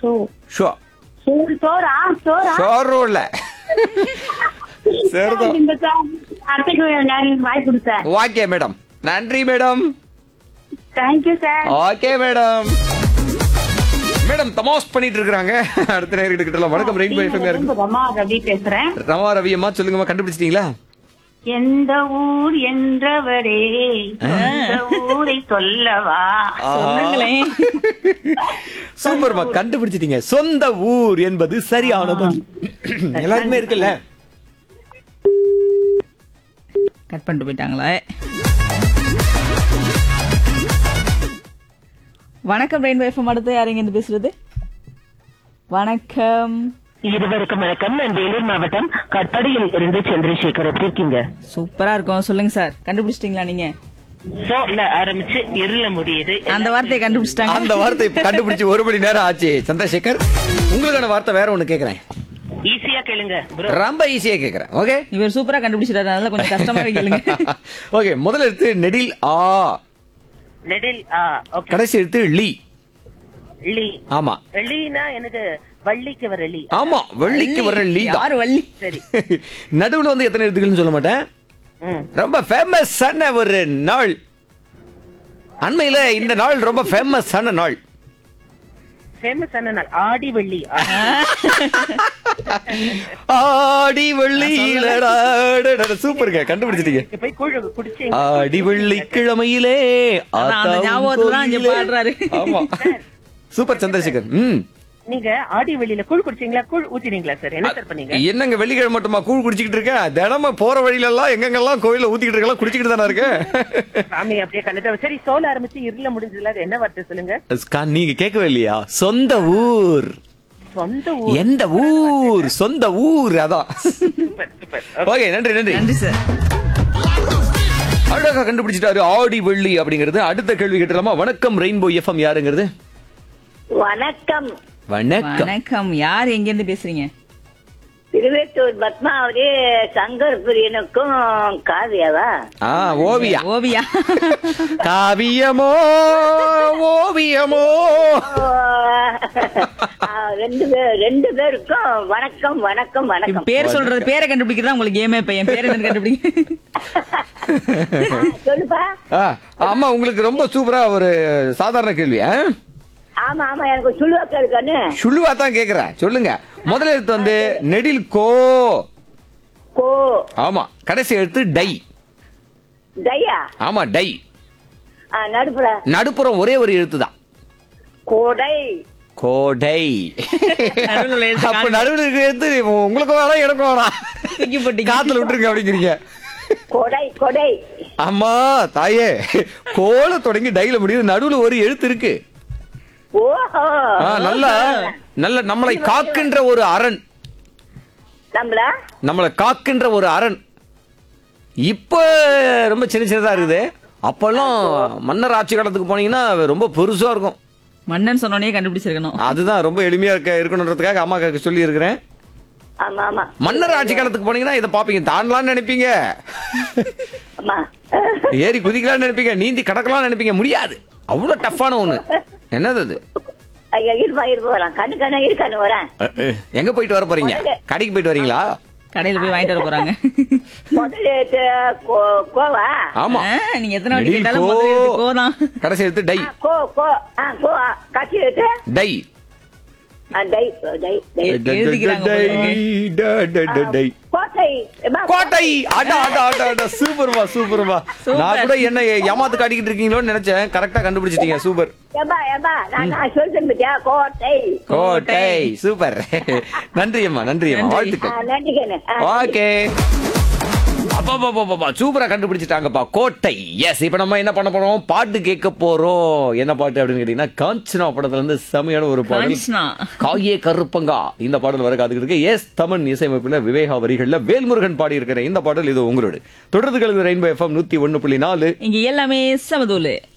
So show சோறு சோறா சோறா ஷோரும் இல்ல சரிதான் இந்த சார் அத்தைக்கு நான் வாய் கொடுத்தேன் ஓகே மேடம் நன்றி madam thank you sir okay madam madam தமாஸ் பண்ணிட்டு இருக்காங்க அடுத்த நேரம் கிட்ட வணக்கம் ரெயின் போயிட்டு இருக்கு ரமா ரவி பேசுறேன் ரமா ரவி அம்மா சொல்லுங்கம்மா கண்டுபிடிச்சிட்டீங்களா எந்த ஊர் என்றவரே எந்த ஊரை சொல்லவா சொல்லுங்களேன் சூப்பர்மா கண்டுபிடிச்சிட்டீங்க சொந்த ஊர் என்பது சரியான பதில் எல்லாருக்குமே இருக்குல்ல கட் பண்ணிட்டு போயிட்டாங்களா வணக்கம் ரெயின்போ எஃப்எம் அடுத்து யாருங்க இருந்து பேசுறது வணக்கம் இருவருக்கும் வணக்கம் நான் வேலூர் மாவட்டம் கட்படியில் இருந்து சந்திரசேகர் எப்படி இருக்கீங்க சூப்பரா இருக்கும் சொல்லுங்க சார் கண்டுபிடிச்சிட்டீங்களா நீங்க சோல ஆரம்பிச்சு இருள முடியுது அந்த வார்த்தையை கண்டுபிடிச்சிட்டாங்க அந்த வார்த்தை கண்டுபிடிச்சு ஒரு மணி நேரம் ஆச்சு சந்திரசேகர் உங்களுக்கான வார்த்தை வேற ஒண்ணு கேக்குறேன் ஈஸியா கேளுங்க bro. ரொம்ப ஈஸியா கேக்குறேன் ஓகே இவர் சூப்பரா கண்டுபிடிச்சிட்டாரு அதனால கொஞ்சம் கஷ்டமா கேளுங்க ஓகே முதல் எழுத்து நெடில் ஆ நெடில் ஆ ஓகே கடைசி எழுத்து லீ லீ ஆமா லீனா எனக்கு வள்ளிக்கு வர லீ ஆமா வெள்ளிக்கு வர லீ தான் யாரு வள்ளி சரி நடுவுல வந்து எத்தனை எழுத்துக்கள்னு சொல்ல மாட்டேன் ம் ரொம்ப ஃபேமஸான ஒரு நாள் அண்மையில இந்த நாள் ரொம்ப ஃபேமஸான நாள் ஃபேமஸ் ஆன நாள் ஆடி வெள்ளி ஆ, ஆடி வெள்ளியிலடா சூப்பருங்க கண்டுபிடிச்சிட்டீங்க இப்ப போய் கூழ் குடிச்சு ஆடி வெள்ளிக்கிழமையிலே அதான் அந்த ஆத்தாவும் ஞாபகத்துல தான் இங்க கோயிலே. பாடுறாரு. ஆமா சூப்பர் சந்திரசேகர் ம் நீங்க ஆடி வெள்ளியில கூழ் குடிச்சீங்களா கூழ் ஊத்தினீங்களா சார் என்ன சார் பண்ணீங்க என்னங்க வெள்ளிக்கிழமை மட்டுமா கூழ் குடிச்சிக்கிட்டு இருக்கேன் தினமும் போற வழியில எல்லாம் எங்கெங்கெல்லாம் கோயில ஊத்திக்கிட்டு இருக்கலாம் குடிச்சிக்கிட்டு தானே இருக்கேன் சாமி அப்படியே கண்டுட்டு சரி சோல ஆரம்பிச்சு இருள முடிஞ்சதுல அது என்ன வார்த்தை சொல்லுங்க அஸ்கா, நீங்க கேட்கவே இல்லையா சொந்த ஊர் சொந்த ஊர் எந்த ஊர் சொந்த ஊர் அதான் சூப்பர் சூப்பர் ஓகே நன்றி நன்றி நன்றி சார் அழகா கண்டுபிடிச்சிட்டாரு ஆடி வெள்ளி அப்படிங்கிறது அடுத்த கேள்வி கேட்டலாமா வணக்கம் ரெயின்போ எஃப்எம் யாருங்கிறது வணக்கம் வணக்கம் வணக்கம் யார் எங்க இருந்து பேசுறீங்க திருவேட்டூர் பத்மாவதி சங்கர் பிரியனுக்கும் காவியாவா ஆ ஓவியா ஓவியா காவியமோ ஓவியமோ ஓ, ஆ, ரெண்டு பேர் ரெண்டு பேருக்கும் வணக்கம் வணக்கம் வணக்கம் பேர் சொல்றது பேரை கண்டுபிடிக்கிறதா உங்களுக்கு கேமே பையன் பேர் என்னன்னு கண்டுபிடிக்க ஆ, சொல்லுப்பா ஆ, ஆமா உங்களுக்கு ரொம்ப சூப்பரா ஒரு சாதாரண கேள்வி ஆ? ஆமா ஆமா எனக்கு சொல்லுவாக்க இருக்கானு சுழுவா தான் கேக்குறேன் சொல்லுங்க முதல் எழுத்து வந்து நெடில் கோ கோ ஆமா கடைசி எழுத்து டை தையா ஆமா டை ஆ, நடுப்புற நடுப்புறம் ஒரே ஒரு எழுத்து தான் கோடை கோடை நடுவுல உள்ள எழுத்து அப்ப நடுவில் இருக்க எழுத்து உங்களுக்கும் வேணாம் எனக்கும் வேணாம் தூக்கி போட்டீங்க. காத்துல விட்டுருங்க அப்படிங்கிறீங்க கொடை கொடை அம்மா தாயே கோல தொடங்கி டைல முடியுது நடுவுல ஒரு எழுத்து இருக்கு ஓஹோ ஆ, நல்ல நல்ல நம்மளை காக்கின்ற ஒரு அரண் நம்மள நம்மளை காக்கின்ற ஒரு அரண் இப்ப ரொம்ப சின்ன சின்னதா இருக்குது அப்பெல்லாம் மன்னர் ஆட்சி காலத்துக்கு போனீங்கன்னா ரொம்ப பெருசா இருக்கும் மன்னன் சொன்னோடனே கண்டுபிடிச்சிருக்கணும் அதுதான் ரொம்ப எளிமையா இருக்க இருக்கணுன்றதுக்காக அம்மா சொல்லி இருக்கிறேன் ஆமா ஆமா மன்னர் ஆட்சி காலத்துக்கு போனீங்கன்னா இதை பாப்பீங்க தாண்டலாம்னு நினைப்பீங்க ஆமா ஏறி குதிக்கலாம்னு நினைப்பீங்க நீந்தி கடக்கலாம்னு நினைப்பீங்க முடியாது அவ்வளவு டஃப்பான ஒண்ணு என்னது அது ஐயா இருப்பா இருப்பா வரேன் கண்ணு கண்ணு இருக்கானு வரேன் அ, அ, எங்க போயிட்டு வர போறீங்க கடைக்கு போயிட்டு வரீங்களா கடையில போய் வாங்கிட்டு வர போறாங்க முதல்ல எழுத்து கோ- கோவா ஆமா ஆ, நீங்க எத்தனை வாட்டி நெடில் கேட்டாலும் கோ. முதல்ல எழுத்து கோ தான் கடைசி எழுத்து டை ஆ, கோ கோ ஆ கோ ஆ, கட்சி எழுத்து டை ஆ, டை டை டை எழுதிக்கிறாங்க டை, போல டை, டை, டை, டை. கோட்டை எம்மா, கோட்டை அடா அடா அடா அடா சூப்பர்மா சூப்பர்மா நான் கூட என்ன ஏமாத்து காட்டிக்கிட்டு இருக்கீங்களோன்னு நினைச்சேன் கரெக்டா கண்டுபிடிச்சிட்டீங்க சூப்பர் எம்மா எம்மா நான் நான் சொல்றேன் பத்தியா கோட்டை கோட்டை சூப்பர் நன்றி அம்மா நன்றி அம்மா நன்றி. ஆ, வாழ்த்துக்கள் நன்றிக்கண்ணு ஆ, ஓகே அப்பா சூப்பரா கண்டுபிடிச்சிட்டாங்கப்பா கோட்டை எஸ் இப்ப நம்ம என்ன பண்ண போறோம் பாட்டு கேட்க போறோம் என்ன பாட்டு அப்படின்னு கேட்டீங்கன்னா காஞ்சனா படத்துல இருந்து செமையான ஒரு பாடல் காஞ்சனா. காயே கருப்பங்கா இந்த பாடல் வர காத்துக்கிட்டு இருக்கு எஸ் தமிழ் இசையமைப்புல விவேகா வரிகள்ல வேல்முருகன் பாடி இருக்கிற இந்த பாடல் இது உங்களோட தொடர்ந்து கலந்து ரெயின்போ எஃப்எம் நூத்தி ஒண்ணு புள்ளி நாலு இங்க எல்லாமே சமதூலு